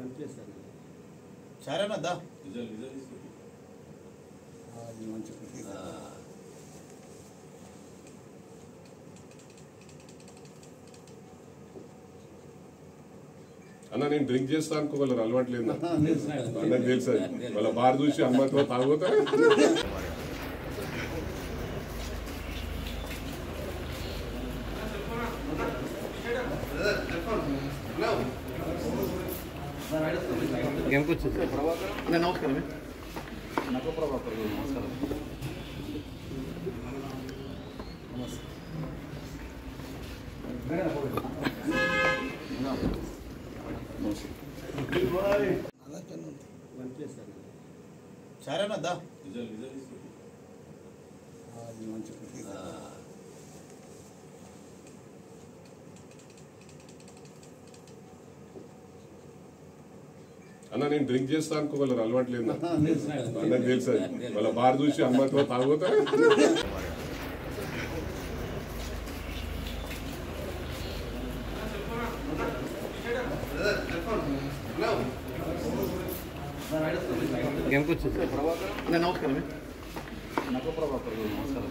సరేనా దా అన్న నేను డ్రింక్ చేస్తా అనుకో వాళ్ళ అలవాటు లేదు నాకు. అన్నకు తెలుసు అది. వాళ్ళ బార్ చూసి అమ్మతో తాగుతా నమస్కారం నాకు ప్రభాకర్ గారు నమస్కారం సరేనా దా అన్న నేను డ్రింక్ చేస్తా అనుకో వాళ్ళ అలవాటు లేదు నాకు. అన్నకు తెలుసు అది. వాళ్ళ బార్ చూసి అమ్మతో తాగుతా నమస్కారం నాకు ప్రభాకర్ గారు నమస్కారం